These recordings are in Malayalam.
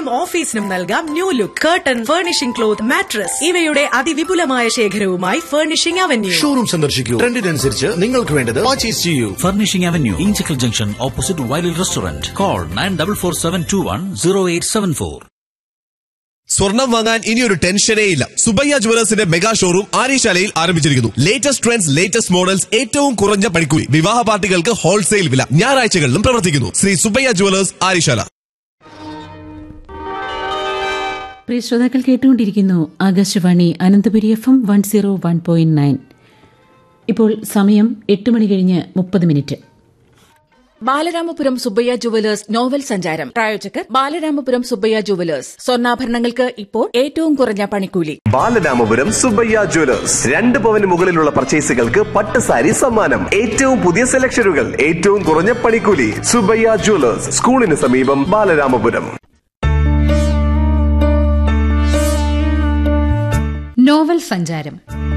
ഓഫീസിനും നൽകാം new look curtain furnishing cloth mattress ഇവയുടെ അതിവിപുലമായ ശേഖരവുമായി ഫർണിഷിംഗ് അവന്യൂ ഷോറൂം സന്ദർശിക്കൂ ട്രെൻഡിനനുസരിച്ച് നിങ്ങൾക്ക് വേണ്ടത് പർച്ചേസ് ചെയ്യൂ Furnishing Avenue, Inchicle Junction, opposite Wiley Restaurant. Call 9447210874. സ്വർണം വാങ്ങാൻ ഇനിയൊരു ടെൻഷനേ ഇല്ല സുബയ്യ ജുവലേഴ്സിന്റെ മെഗാ ഷോറൂം ആര്യശാലയിൽ ആരംഭിച്ചിരിക്കുന്നു ലേറ്റസ്റ്റ് ട്രെൻഡ്സ് ലേറ്റസ്റ്റ് മോഡൽസ് ഏറ്റവും കുറഞ്ഞ പണിക്കൂലി വിവാഹ പാർട്ടികൾക്ക് ഹോൾസെയിൽ വില ഞായറാഴ്ചകളിലും പ്രവർത്തിക്കുന്നു ശ്രീ സുബയ്യ ജുവലേഴ്സ് ആര്യശാല പ്രിയ ശ്രോതാക്കൾ കേട്ടുകൊണ്ടിരിക്കുന്നു Akashvani Ananthapuri F M one zero one point nine ഇപ്പോൾ സമയം എട്ട് മണി കഴിഞ്ഞ് മുപ്പത് minute Balaramapuram Subbayya jewellers novel സഞ്ചാരം പ്രായോജകർ ബാലരാമപുരം സുബ്ബയ്യ ജുവലേഴ്സ് സ്വർണ്ണാഭരണങ്ങൾക്ക് ഇപ്പോൾ ഏറ്റവും കുറഞ്ഞ പണിക്കൂലി ബാലരാമപുരം സുബയ്യ ജ്വല്ലേഴ്സ് രണ്ട് പവന് മുകളിലുള്ള പർച്ചേസുകൾക്ക് പട്ട് സാരി സമ്മാനം ഏറ്റവും പുതിയ സെലക്ഷനുകൾ ഏറ്റവും കുറഞ്ഞ പണിക്കൂലി സുബയ്യ ജ്വല്ലേഴ്സ് സ്കൂളിന് സമീപം ബാലരാമപുരം നോവൽ സഞ്ചാരം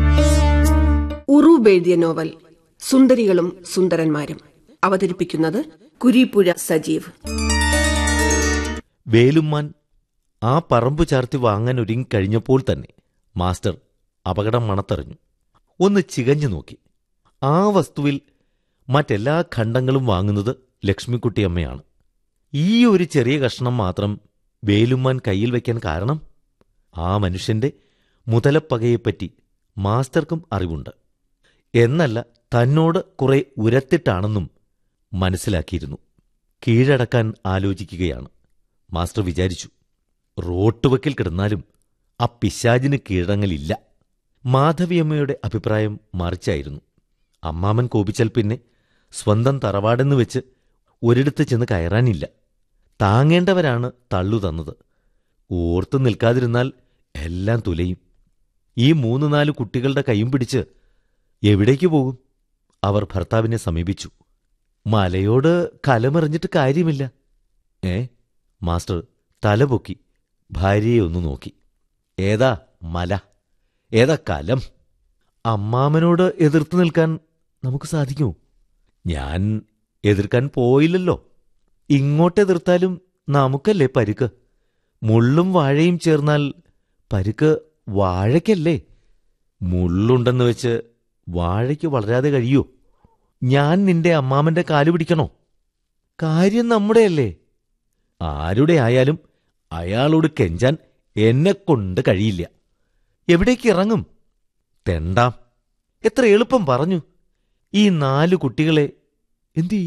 ഉറൂബ് എഴുതിയ നോവൽ സുന്ദരികളും സുന്ദരന്മാരും അവതരിപ്പിക്കുന്നത് കുരീപ്പുഴ സജീവ് വേലുമ്മാൻ ആ പറമ്പ് ചാർത്തി വാങ്ങാൻ ഒരുങ്ങിക്കഴിഞ്ഞപ്പോൾ തന്നെ മാസ്റ്റർ അപകടം മണത്തറിഞ്ഞു ഒന്ന് ചികഞ്ഞു നോക്കി ആ വസ്തുവിൽ മറ്റെല്ലാ ഖണ്ഡങ്ങളും വാങ്ങുന്നത് ലക്ഷ്മിക്കുട്ടിയമ്മയാണ് ഈ ഒരു ചെറിയ കഷ്ണം മാത്രം വേലുമ്മാൻ കയ്യിൽ വയ്ക്കാൻ കാരണം ആ മനുഷ്യന്റെ മുതലപ്പകയെപ്പറ്റി മാസ്റ്റർക്കും അറിവുണ്ട് എന്നല്ല തന്നോട് കുറെ ഉരത്തിട്ടാണെന്നും മനസ്സിലാക്കിയിരുന്നു കീഴടക്കാൻ ആലോചിക്കുകയാണ് മാസ്റ്റർ വിചാരിച്ചു റോട്ടുവക്കിൽ കിടന്നാലും ആ പിശാചിന് കീഴടങ്ങലില്ല മാധവിയമ്മയുടെ അഭിപ്രായം മറിച്ചായിരുന്നു അമ്മാമൻ കോപിച്ചാൽ പിന്നെ സ്വന്തം തറവാടെന്ന് വെച്ച് ഒരിടത്ത് ചെന്ന് കയറാനില്ല താങ്ങേണ്ടവരാണ് തള്ളു തന്നത് ഓർത്തു നിൽക്കാതിരുന്നാൽ എല്ലാം തുലയും ഈ മൂന്ന് നാല് കുട്ടികളുടെ കൈയും പിടിച്ച് എവിടേക്ക് പോകും അവർ ഭർത്താവിനെ സമീപിച്ചു മലയോട് കലമെറിഞ്ഞിട്ട് കാര്യമില്ല ഏ മാസ്റ്റർ തലപൊക്കി ഭാര്യയെ ഒന്ന് നോക്കി ഏതാ മല ഏതാ കലം അമ്മാമനോട് എതിർത്ത് നിൽക്കാൻ നമുക്ക് സാധിക്കുമോ ഞാൻ എതിർക്കാൻ പോയില്ലല്ലോ ഇങ്ങോട്ടെതിർത്താലും നമുക്കല്ലേ പരുക്ക് മുള്ളും വാഴയും ചേർന്നാൽ പരുക്ക് വാഴയ്ക്കല്ലേ മുള്ളുണ്ടെന്ന് വെച്ച് വാഴയ്ക്ക് വളരാതെ കഴിയോ ഞാൻ നിന്റെ അമ്മാമന്റെ കാല് പിടിക്കണോ കാര്യം നമ്മുടെയല്ലേ ആരുടെ ആയാലും അയാളോട് കെഞ്ചാൻ എന്നെക്കൊണ്ട് കഴിയില്ല എവിടേക്ക് ഇറങ്ങും തെണ്ടാം എത്ര എളുപ്പം പറഞ്ഞു ഈ നാലു കുട്ടികളെ എന്തു